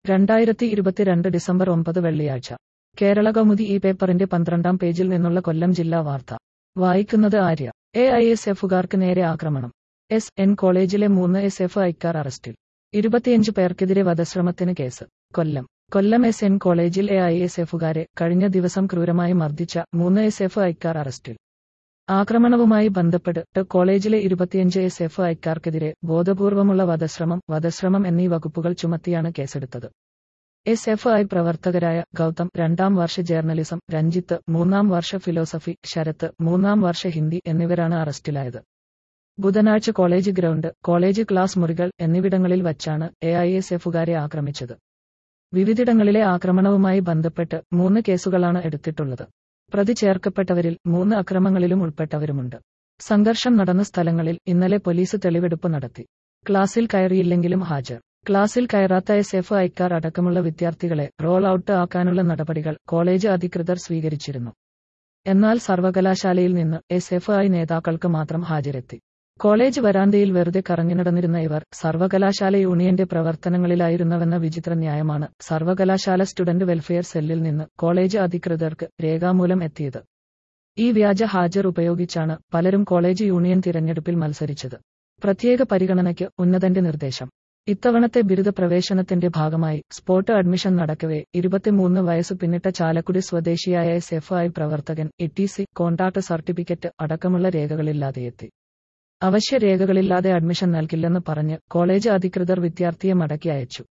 രണ്ടായിരത്തി ഇരുപത്തിരണ്ട് ഡിസംബർ ഒമ്പത് വെള്ളിയാഴ്ച കേരള കൗമുദി ഈ പേപ്പറിന്റെ പന്ത്രണ്ടാം പേജിൽ നിന്നുള്ള കൊല്ലം ജില്ലാ വാർത്ത വായിക്കുന്നത് ആര്യ എ ഐ എസ് എഫുകാർക്ക് നേരെ ആക്രമണം എസ് എൻ കോളേജിലെ മൂന്ന് എസ് എഫ് ഐക്കാർ അറസ്റ്റിൽ ഇരുപത്തിയഞ്ച് പേർക്കെതിരെ വധശ്രമത്തിന് case Kollam Kollam S N കോളേജിൽ എ ഐ എസ് എഫുകാരെ കഴിഞ്ഞ ദിവസം ക്രൂരമായി മർദ്ദിച്ച മൂന്ന് എസ് എഫ് ഐക്കാർ അറസ്റ്റിൽ ആക്രമണവുമായി ബന്ധപ്പെട്ട് കോളേജിലെ ഇരുപത്തിയഞ്ച് എസ് എഫ് ഐക്കാർക്കെതിരെ ബോധപൂർവമുള്ള വധശ്രമം വധശ്രമം എന്നീ വകുപ്പുകൾ ചുമത്തിയാണ് കേസെടുത്തത് എസ് എഫ് ഐ പ്രവർത്തകരായ ഗൗതം രണ്ടാം വർഷ ജേർണലിസം രഞ്ജിത്ത് മൂന്നാം വർഷ ഫിലോസഫി ശരത്ത് മൂന്നാം വർഷ ഹിന്ദി എന്നിവരാണ് അറസ്റ്റിലായത് ബുധനാഴ്ച കോളേജ് ഗ്രൗണ്ട് കോളേജ് ക്ലാസ് മുറികൾ എന്നിവിടങ്ങളിൽ വച്ചാണ് എ ഐ എസ് എഫുകാരെ ആക്രമിച്ചത് വിവിധിടങ്ങളിലെ ആക്രമണവുമായി ബന്ധപ്പെട്ട് മൂന്ന് കേസുകളാണ് എടുത്തിട്ടുള്ളത് പ്രതി ചേർക്കപ്പെട്ടവരിൽ മൂന്ന് അക്രമങ്ങളിലും ഉൾപ്പെട്ടവരുമുണ്ട് സംഘർഷം നടന്ന സ്ഥലങ്ങളിൽ ഇന്നലെ പോലീസ് തെളിവെടുപ്പ് നടത്തി ക്ലാസ്സിൽ കയറിയില്ലെങ്കിലും ഹാജർ ക്ലാസ്സിൽ കയറാത്ത എസ് എഫ് ഐക്കാർ അടക്കമുള്ള വിദ്യാർത്ഥികളെ റോൾ ഔട്ട് ആക്കാനുള്ള നടപടികൾ കോളേജ് അധികൃതർ സ്വീകരിച്ചിരുന്നു എന്നാൽ സർവകലാശാലയിൽ നിന്ന് എസ് എഫ് ഐ നേതാക്കൾക്ക് മാത്രം ഹാജരെത്തി കോളേജ് വരാന്തയിൽ വെറുതെ കറങ്ങി നടന്നിരുന്ന ഇവർ സർവകലാശാല യൂണിയന്റെ പ്രവർത്തനങ്ങളിലായിരുന്നുവെന്ന വിചിത്ര ന്യായമാണ് സർവകലാശാല സ്റ്റുഡന്റ് വെൽഫെയർ സെല്ലിൽ നിന്ന് കോളേജ് അധികൃതർക്ക് രേഖാമൂലം എത്തിയത് ഈ വ്യാജ ഹാജർ ഉപയോഗിച്ചാണ് പലരും കോളേജ് യൂണിയൻ തിരഞ്ഞെടുപ്പിൽ മത്സരിച്ചത് പ്രത്യേക പരിഗണനയ്ക്ക് ഉന്നതന്റെ നിർദ്ദേശം ഇത്തവണത്തെ ബിരുദ പ്രവേശനത്തിന്റെ ഭാഗമായി സ്പോട്ട് അഡ്മിഷൻ നടക്കവേ ഇരുപത്തിമൂന്ന് വയസ്സ് പിന്നിട്ട ചാലക്കുടി സ്വദേശിയായ എസ് എഫ് ഐ പ്രവർത്തകൻ E T C contact certificate അടക്കമുള്ള രേഖകളില്ലാതെയെത്തി അവശ്യ രേഖകളില്ലാതെ അഡ്മിഷൻ നൽകില്ലെന്ന് പറഞ്ഞ് കോളേജ് അധികൃതർ വിദ്യാർത്ഥിയെ മടക്കി അയച്ചു